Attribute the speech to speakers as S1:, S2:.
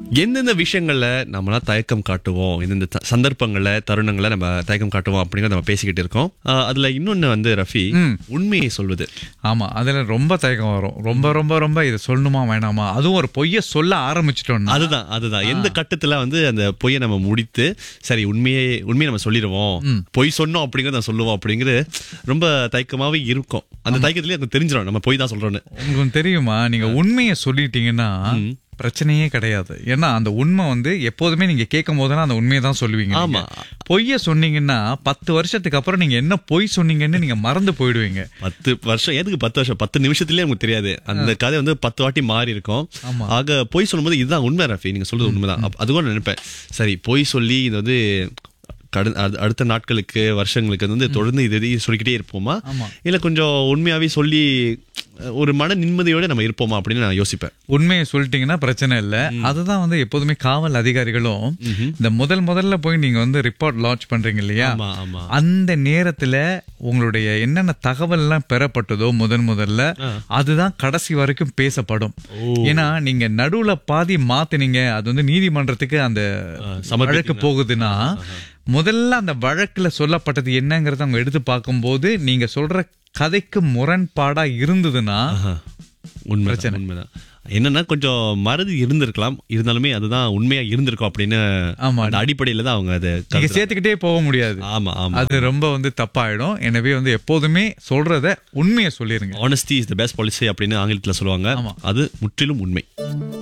S1: எந்தெந்த விஷயங்கள்ல நம்மளாம் தயக்கம் காட்டுவோம் எந்தெந்த த- சந்தர்ப்பங்கள்ல தருணங்களை நம்ம தயக்கம் காட்டுவோம் அப்படிங்கறத நம்ம பேசிக்கிட்டு இருக்கோம் ஆஹ் அதுல இன்னொன்னு வந்து ரஃபி உண்மையை சொல்வது
S2: ஆமா அதுல ரொம்ப தயக்கம் வரும் ரொம்ப ரொம்ப ரொம்ப இதை சொல்லணுமா வேணாமா அதுவும் ஒரு பொய்ய சொல்ல ஆரம்பிச்சிட்டோம்னா
S1: அதுதான் அதுதான் எந்த கட்டத்துல வந்து அந்த பொய்யை நம்ம முடித்து சரி உண்மையை உண்மையை நம்ம சொல்லிடுவோம் பொய் சொன்னோம் அப்படிங்கறத நான் சொல்லுவோம் அப்படிங்கிறது ரொம்ப தயக்கமாவே இருக்கும் அந்த தயக்கத்திலேயே எனக்கு தெரிஞ்சிடும் நம்ம பொய் தான் சொல்றோம்னு
S2: உங்களுக்கு தெரியுமா நீங்க உண்மையை சொல்லிட்டீங்கன்னா பிரச்சனையே கிடையாது ஏன்னா அந்த உண்மை வந்து எப்போதுமே நீங்க கேட்கும் போதெல்லாம் அந்த உண்மையை தான் சொல்லுவீங்க
S1: ஆமா.
S2: நீங்க. பொய்ய சொன்னீங்கன்னா பத்து வருஷத்துக்கு அப்புறம் நீங்க என்ன பொய் சொன்னீங்கன்னு நீங்க மறந்து போயிடுவீங்க
S1: பத்து வருஷம் எதுக்கு பத்து வருஷம் பத்து நிமிஷத்துலயே நமக்கு தெரியாது அந்த கதை வந்து பத்து வாட்டி மாறி இருக்கும்
S2: ஆமா.
S1: ஆக பொய் சொல்லும்போது இதுதான் உண்மை ரஃபி நீங்க சொல்றது உண்மைதான் அப்ப அது கூட நான் நினைப்பேன் சரி பொய் சொல்லி இது வந்து கடு- அடு- அடுத்த நாட்களுக்கு வருஷங்களுக்கு வந்து தொடர்ந்து இது இது சொல்லிக்கிட்டே இருப்போமா
S2: ஆமா.
S1: இல்ல கொஞ்சம் உண்மையாவே சொல்லி ஒரு மன நிம்மதியோட நம்ம இருப்போமா அப்படின்னு நான் யோசிப்பேன்
S2: உண்மையை சொல்லிட்டீங்கன்னா பிரச்சனை இல்ல அதுதான் வந்து எப்போதுமே காவல் அதிகாரிகளும் இந்த முதல் முதல்ல போய் நீங்க வந்து ரிப்போர்ட் லான்ச் பண்றீங்க இல்லையா
S1: ஆமா ஆமா
S2: அந்த நேரத்துல உங்களுடைய என்னென்ன தகவல் எல்லாம் பெறப்பட்டதோ முதன் முதல்ல அதுதான் கடைசி வரைக்கும் பேசப்படும் ஏன்னா நீங்க நடுவுல பாதி மாத்துனீங்க அது வந்து நீதிமன்றத்துக்கு அந்த
S1: சமர்ப்பிக்கணும்.
S2: வழக்கு போகுதுன்னா முதல்ல அந்த வழக்குல சொல்லப்பட்டது என்னங்கறத அவங்க எடுத்து பார்க்கும்போது நீங்க சொல்ற கதைக்கு முரண்பாடா இருந்ததுன்னா
S1: உண்மைதான் உண்மைதான் என்னன்னா கொஞ்சம் மறதி இருந்திருக்கலாம் இருந்தாலுமே அதுதான் உண்மையா இருந்திருக்கும் அப்படின்னு
S2: ஆமா.
S1: அந்த அடிப்படையில தான் அவங்க அதை
S2: நீங்க சேர்த்துக்கிட்டே போக முடியாது
S1: ஆமா ஆமா
S2: அது ரொம்ப வந்து தப்பாயிடும் எனவே வந்து எப்போதுமே சொல்றத உண்மையை சொல்லிருங்க
S1: honesty is the best policy அப்படின்னு ஆங்கிலத்துல சொல்லுவாங்க
S2: ஆமா.
S1: அது முற்றிலும் உண்மை